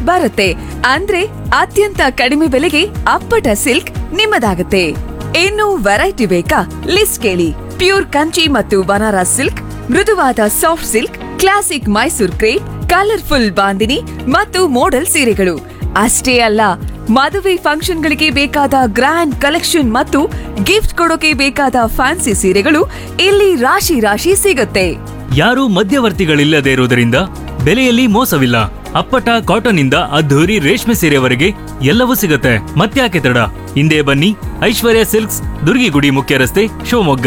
ಬರುತ್ತೆ ಅಂದ್ರೆ ಅತ್ಯಂತ ಕಡಿಮೆ ಬೆಲೆಗೆ ಅಪ್ಪಟ ಸಿಲ್ಕ್ ನಿಮ್ಮದಾಗುತ್ತೆ ಇನ್ನು ವೆರೈಟಿ ಬೇಕಾ ಲಿಸ್ಟ್ ಕೇಳಿ ಪ್ಯೂರ್ ಕಂಚಿ ಮತ್ತು ಬನಾರಸ್ ಸಿಲ್ಕ್ ಮೃದುವಾದ soft silk classic Mysore crepe colourful Bandhini ಮತ್ತು ಮೋಡಲ್ ಸೀರೆಗಳು ಅಷ್ಟೇ ಅಲ್ಲ ಮದುವೆ ಫಂಕ್ಷನ್ಗಳಿಗೆ ಬೇಕಾದ ಗ್ರ್ಯಾಂಡ್ ಕಲೆಕ್ಷನ್ ಮತ್ತು ಗಿಫ್ಟ್ ಕೊಡೋಕೆ ಬೇಕಾದ ಫ್ಯಾನ್ಸಿ ಸೀರೆಗಳು ಇಲ್ಲಿ ರಾಶಿ ರಾಶಿ ಸಿಗುತ್ತೆ ಯಾರೂ ಮಧ್ಯವರ್ತಿಗಳಿಲ್ಲದೆ ಇರುವುದರಿಂದ ಬೆಲೆಯಲ್ಲಿ ಮೋಸವಿಲ್ಲ ಅಪ್ಪಟ ಕಾಟನ್ ಇಂದ ಅದ್ಧೂರಿ ರೇಷ್ಮೆ ಸೀರೆವರೆಗೆ ಎಲ್ಲವೂ ಸಿಗುತ್ತೆ ಮತ್ತ್ಯಾಕೆ ತಡ ಹಿಂದೆ ಬನ್ನಿ ಐಶ್ವರ್ಯ ಸಿಲ್ಕ್ಸ್ ದುರ್ಗಿಗುಡಿ ಮುಖ್ಯ ರಸ್ತೆ ಶಿವಮೊಗ್ಗ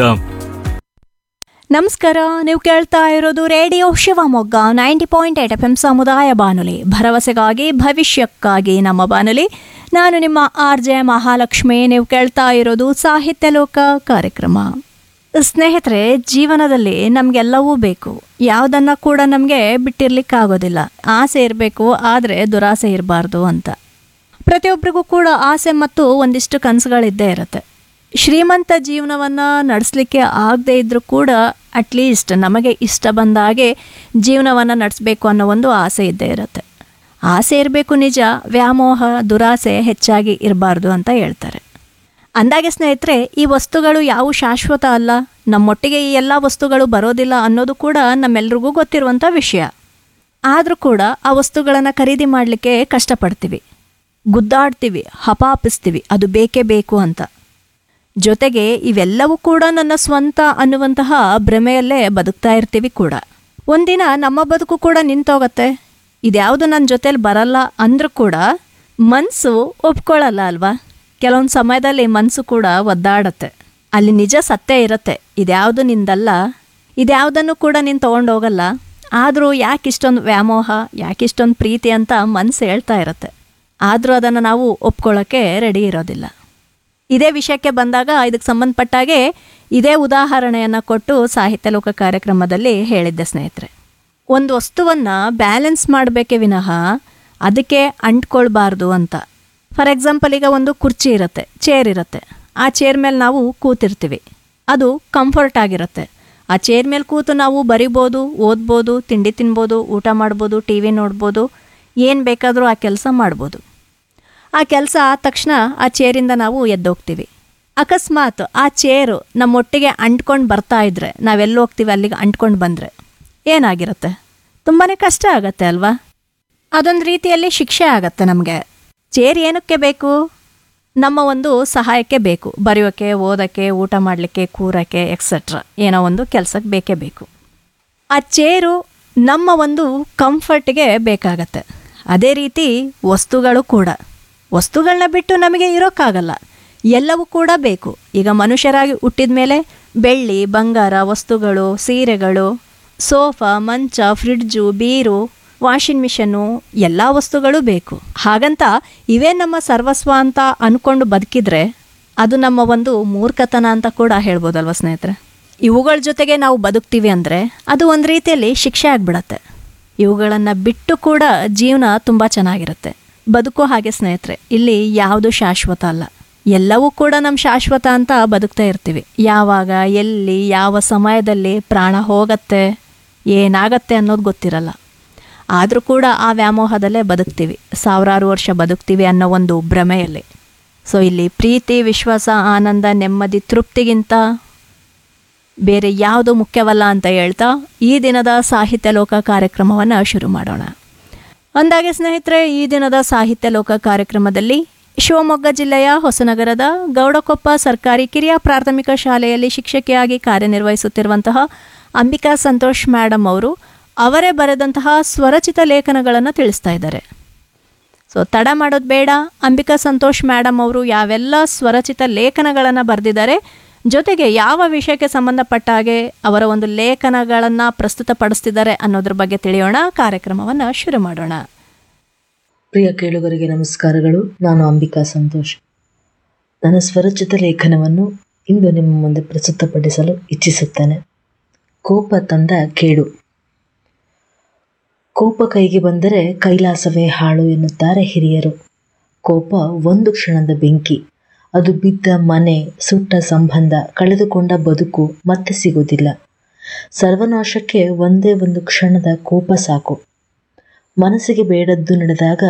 ನಮಸ್ಕಾರ ನೀವು ಕೇಳ್ತಾ ಇರೋದು radio Shivamogga ninety point eight F M ಸಮುದಾಯ ಬಾನುಲಿ ಭರವಸೆಗಾಗಿ ಭವಿಷ್ಯಕ್ಕಾಗಿ ನಮ್ಮ ಬಾನುಲಿ ನಾನು ನಿಮ್ಮ ಆರ್ ಜೆ ಮಹಾಲಕ್ಷ್ಮಿ ನೀವು ಕೇಳ್ತಾ ಇರೋದು ಸಾಹಿತ್ಯ ಲೋಕ ಕಾರ್ಯಕ್ರಮ ಸ್ನೇಹಿತರೆ ಜೀವನದಲ್ಲಿ ನಮಗೆಲ್ಲವೂ ಬೇಕು ಯಾವುದನ್ನ ಕೂಡ ನಮಗೆ ಬಿಟ್ಟಿರ್ಲಿಕ್ಕಾಗೋದಿಲ್ಲ ಆಸೆ ಇರಬೇಕು ಆದರೆ ದುರಾಸೆ ಇರಬಾರ್ದು ಅಂತ ಪ್ರತಿಯೊಬ್ಬರಿಗೂ ಕೂಡ ಆಸೆ ಮತ್ತು ಒಂದಿಷ್ಟು ಕನಸುಗಳಿದ್ದೇ ಇರುತ್ತೆ ಶ್ರೀಮಂತ ಜೀವನವನ್ನು ನಡೆಸಲಿಕ್ಕೆ ಆಗದೇ ಇದ್ದರೂ ಕೂಡ ಅಟ್ಲೀಸ್ಟ್ ನಮಗೆ ಇಷ್ಟ ಬಂದ ಹಾಗೆ ಜೀವನವನ್ನು ನಡೆಸಬೇಕು ಅನ್ನೋ ಒಂದು ಆಸೆ ಇದ್ದೇ ಇರುತ್ತೆ ಆಸೆ ಇರಬೇಕು ನಿಜ ವ್ಯಾಮೋಹ ದುರಾಸೆ ಹೆಚ್ಚಾಗಿ ಇರಬಾರ್ದು ಅಂತ ಹೇಳ್ತಾರೆ ಅಂದಾಗೆ ಸ್ನೇಹಿತರೆ ಈ ವಸ್ತುಗಳು ಯಾವ ಶಾಶ್ವತ ಅಲ್ಲ ನಮ್ಮೊಟ್ಟಿಗೆ ಈ ಎಲ್ಲ ವಸ್ತುಗಳು ಬರೋದಿಲ್ಲ ಅನ್ನೋದು ಕೂಡ ನಮ್ಮೆಲ್ರಿಗೂ ಗೊತ್ತಿರುವಂಥ ವಿಷಯ ಆದರೂ ಕೂಡ ಆ ವಸ್ತುಗಳನ್ನು ಖರೀದಿ ಮಾಡಲಿಕ್ಕೆ ಕಷ್ಟಪಡ್ತೀವಿ ಗುದ್ದಾಡ್ತೀವಿ ಹಪಾಪಿಸ್ತೀವಿ ಅದು ಬೇಕೇ ಬೇಕು ಅಂತ ಜೊತೆಗೆ ಇವೆಲ್ಲವೂ ಕೂಡ ನನ್ನ ಸ್ವಂತ ಅನ್ನುವಂತಹ ಭ್ರಮೆಯಲ್ಲೇ ಬದುಕ್ತಾ ಇರ್ತೀವಿ ಕೂಡ ಒಂದಿನ ನಮ್ಮ ಬದುಕು ಕೂಡ ನಿಂತೋಗತ್ತೆ ಇದ್ಯಾವುದು ನನ್ನ ಜೊತೇಲಿ ಬರಲ್ಲ ಅಂದ್ರೂ ಕೂಡ ಮನಸ್ಸು ಒಪ್ಕೊಳ್ಳಲ್ಲ ಅಲ್ವಾ ಕೆಲವೊಂದು ಸಮಯದಲ್ಲಿ ಮನಸ್ಸು ಕೂಡ ಒದ್ದಾಡತ್ತೆ ಅಲ್ಲಿ ನಿಜ ಸತ್ಯ ಇರುತ್ತೆ ಇದ್ಯಾವುದು ನಿಂದಲ್ಲ ಇದ್ಯಾವುದನ್ನು ಕೂಡ ನೀನು ತೊಗೊಂಡೋಗಲ್ಲ ಆದರೂ ಯಾಕೆ ಇಷ್ಟೊಂದು ವ್ಯಾಮೋಹ ಯಾಕೆ ಇಷ್ಟೊಂದು ಪ್ರೀತಿ ಅಂತ ಮನಸ್ಸು ಹೇಳ್ತಾ ಇರುತ್ತೆ ಆದರೂ ಅದನ್ನು ನಾವು ಒಪ್ಕೊಳ್ಳೋಕ್ಕೆ ರೆಡಿ ಇರೋದಿಲ್ಲ ಇದೇ ವಿಷಯಕ್ಕೆ ಬಂದಾಗ ಇದಕ್ಕೆ ಸಂಬಂಧಪಟ್ಟಾಗೆ ಇದೇ ಉದಾಹರಣೆಯನ್ನು ಕೊಟ್ಟು ಸಾಹಿತ್ಯ ಲೋಕ ಕಾರ್ಯಕ್ರಮದಲ್ಲಿ ಹೇಳಿದ್ದೆ ಸ್ನೇಹಿತರೆ ಒಂದು ವಸ್ತುವನ್ನು ಬ್ಯಾಲೆನ್ಸ್ ಮಾಡಬೇಕೇ ವಿನಃ ಅದಕ್ಕೆ ಅಂಟ್ಕೊಳ್ಬಾರ್ದು ಅಂತ ಫಾರ್ ಎಕ್ಸಾಂಪಲ್ ಈಗ ಒಂದು ಕುರ್ಚಿ ಇರುತ್ತೆ ಚೇರ್ ಇರುತ್ತೆ ಆ ಚೇರ್ ಮೇಲೆ ನಾವು ಕೂತಿರ್ತೀವಿ ಅದು ಕಂಫರ್ಟ್ ಆಗಿರುತ್ತೆ ಆ ಚೇರ್ ಮೇಲೆ ಕೂತು ನಾವು ಬರಿಬೋದು ಓದ್ಬೋದು ತಿಂಡಿ ತಿನ್ಬೋದು ಊಟ ಮಾಡ್ಬೋದು ಟಿ ವಿ ನೋಡ್ಬೋದು ಏನು ಬೇಕಾದರೂ ಆ ಕೆಲಸ ಮಾಡ್ಬೋದು ಆ ಕೆಲಸ ಆದ ತಕ್ಷಣ ಆ ಚೇರಿಂದ ನಾವು ಎದ್ದೋಗ್ತೀವಿ ಅಕಸ್ಮಾತ್ ಆ ಚೇರು ನಮ್ಮೊಟ್ಟಿಗೆ ಅಂಟ್ಕೊಂಡು ಬರ್ತಾ ಇದ್ರೆ ನಾವೆಲ್ಲಿ ಹೋಗ್ತೀವಿ ಅಲ್ಲಿಗೆ ಅಂಟ್ಕೊಂಡು ಬಂದರೆ ಏನಾಗಿರುತ್ತೆ ತುಂಬಾ ಕಷ್ಟ ಆಗತ್ತೆ ಅಲ್ವಾ ಅದೊಂದು ರೀತಿಯಲ್ಲಿ ಶಿಕ್ಷೆ ಆಗತ್ತೆ ನಮಗೆ ಚೇರ್ ಏನಕ್ಕೆ ಬೇಕು ನಮ್ಮ ಒಂದು ಸಹಾಯಕ್ಕೆ ಬೇಕು ಬರೆಯೋಕ್ಕೆ ಓದೋಕ್ಕೆ ಊಟ ಮಾಡಲಿಕ್ಕೆ ಕೂರಕ್ಕೆ ಎಕ್ಸೆಟ್ರಾ ಏನೋ ಒಂದು ಕೆಲಸಕ್ಕೆ ಬೇಕೇ ಬೇಕು ಆ ಚೇರು ನಮ್ಮ ಒಂದು ಕಂಫರ್ಟ್ಗೆ ಬೇಕಾಗತ್ತೆ ಅದೇ ರೀತಿ ವಸ್ತುಗಳು ಕೂಡ ವಸ್ತುಗಳನ್ನ ಬಿಟ್ಟು ನಮಗೆ ಇರೋಕ್ಕಾಗಲ್ಲ ಎಲ್ಲವೂ ಕೂಡ ಬೇಕು ಈಗ ಮನುಷ್ಯರಾಗಿ ಹುಟ್ಟಿದ ಮೇಲೆ ಬೆಳ್ಳಿ ಬಂಗಾರ ವಸ್ತುಗಳು ಸೀರೆಗಳು ಸೋಫಾ ಮಂಚ ಫ್ರಿಡ್ಜು ಬೀರು ವಾಷಿಂಗ್ ಮಿಷನ್ನು ಎಲ್ಲ ವಸ್ತುಗಳು ಬೇಕು ಹಾಗಂತ ಇವೇ ನಮ್ಮ ಸರ್ವಸ್ವ ಅಂತ ಅಂದ್ಕೊಂಡು ಬದುಕಿದ್ರೆ ಅದು ನಮ್ಮ ಒಂದು ಮೂರ್ಖತನ ಅಂತ ಕೂಡ ಹೇಳ್ಬೋದಲ್ವ ಸ್ನೇಹಿತರೆ ಇವುಗಳ ಜೊತೆಗೆ ನಾವು ಬದುಕ್ತೀವಿ ಅಂದರೆ ಅದು ಒಂದು ರೀತಿಯಲ್ಲಿ ಶಿಕ್ಷೆ ಆಗಿಬಿಡತ್ತೆ ಇವುಗಳನ್ನು ಬಿಟ್ಟು ಕೂಡ ಜೀವನ ತುಂಬ ಚೆನ್ನಾಗಿರುತ್ತೆ ಬದುಕೋ ಹಾಗೆ ಸ್ನೇಹಿತರೆ ಇಲ್ಲಿ ಯಾವುದು ಶಾಶ್ವತ ಅಲ್ಲ ಎಲ್ಲವೂ ಕೂಡ ನಮ್ಮ ಶಾಶ್ವತ ಅಂತ ಬದುಕ್ತಾ ಇರ್ತೀವಿ ಯಾವಾಗ ಎಲ್ಲಿ ಯಾವ ಸಮಯದಲ್ಲಿ ಪ್ರಾಣ ಹೋಗತ್ತೆ ಏನಾಗತ್ತೆ ಅನ್ನೋದು ಗೊತ್ತಿರಲ್ಲ ಆದರೂ ಕೂಡ ಆ ವ್ಯಾಮೋಹದಲ್ಲೇ ಬದುಕ್ತೀವಿ ಸಾವಿರಾರು ವರ್ಷ ಬದುಕ್ತೀವಿ ಅನ್ನೋ ಒಂದು ಭ್ರಮೆಯಲ್ಲಿ ಸೊ ಇಲ್ಲಿ ಪ್ರೀತಿ ವಿಶ್ವಾಸ ಆನಂದ ನೆಮ್ಮದಿ ತೃಪ್ತಿಗಿಂತ ಬೇರೆ ಯಾವುದು ಮುಖ್ಯವಲ್ಲ ಅಂತ ಹೇಳ್ತಾ ಈ ದಿನದ ಸಾಹಿತ್ಯ ಲೋಕ ಕಾರ್ಯಕ್ರಮವನ್ನು ಶುರು ಮಾಡೋಣ ಅಂದಾಗೆ ಸ್ನೇಹಿತರೆ ಈ ದಿನದ ಸಾಹಿತ್ಯ ಲೋಕ ಕಾರ್ಯಕ್ರಮದಲ್ಲಿ ಶಿವಮೊಗ್ಗ ಜಿಲ್ಲೆಯ ಹೊಸನಗರದ ಗೌಡಕೊಪ್ಪ ಸರ್ಕಾರಿ ಕಿರಿಯ ಪ್ರಾಥಮಿಕ ಶಾಲೆಯಲ್ಲಿ ಶಿಕ್ಷಕಿಯಾಗಿ ಕಾರ್ಯನಿರ್ವಹಿಸುತ್ತಿರುವಂತಹ ಅಂಬಿಕಾ ಸಂತೋಷ್ ಮೇಡಮ್ ಅವರು ಅವರೇ ಬರೆದಂತಹ ಸ್ವರಚಿತ ಲೇಖನಗಳನ್ನು ತಿಳಿಸ್ತಾ ಇದ್ದಾರೆ ಸೊ ತಡ ಮಾಡೋದು ಬೇಡ ಅಂಬಿಕಾ ಸಂತೋಷ್ ಮೇಡಮ್ ಅವರು ಯಾವೆಲ್ಲ ಸ್ವರಚಿತ ಲೇಖನಗಳನ್ನು ಬರೆದಿದ್ದಾರೆ ಜೊತೆಗೆ ಯಾವ ವಿಷಯಕ್ಕೆ ಸಂಬಂಧಪಟ್ಟ ಹಾಗೆ ಅವರ ಒಂದು ಲೇಖನಗಳನ್ನು ಪ್ರಸ್ತುತಪಡಿಸ್ತಿದ್ದಾರೆ ಅನ್ನೋದ್ರ ಬಗ್ಗೆ ತಿಳಿಯೋಣ ಕಾರ್ಯಕ್ರಮವನ್ನು ಶುರು ಮಾಡೋಣ ಪ್ರಿಯ ಕೇಳುಗರಿಗೆ ನಮಸ್ಕಾರಗಳು ನಾನು ಅಂಬಿಕಾ ಸಂತೋಷ್ ನನ್ನ ಸ್ವರಚಿತ ಲೇಖನವನ್ನು ಇಂದು ನಿಮ್ಮ ಮುಂದೆ ಪ್ರಸ್ತುತಪಡಿಸಲು ಇಚ್ಛಿಸುತ್ತೇನೆ ಕೋಪ ತಂದ ಕೇಡು ಕೋಪ ಕೈಗೆ ಬಂದರೆ ಕೈಲಾಸವೇ ಹಾಳು ಎನ್ನುತ್ತಾರೆ ಹಿರಿಯರು ಕೋಪ ಒಂದು ಕ್ಷಣದ ಬೆಂಕಿ ಅದು ಬಿದ್ದ ಮನೆ ಸುಟ್ಟ ಸಂಬಂಧ ಕಳೆದುಕೊಂಡ ಬದುಕು ಮತ್ತೆ ಸಿಗುವುದಿಲ್ಲ ಸರ್ವನಾಶಕ್ಕೆ ಒಂದೇ ಒಂದು ಕ್ಷಣದ ಕೋಪ ಸಾಕು ಮನಸ್ಸಿಗೆ ಬೇಡದ್ದು ನಡೆದಾಗ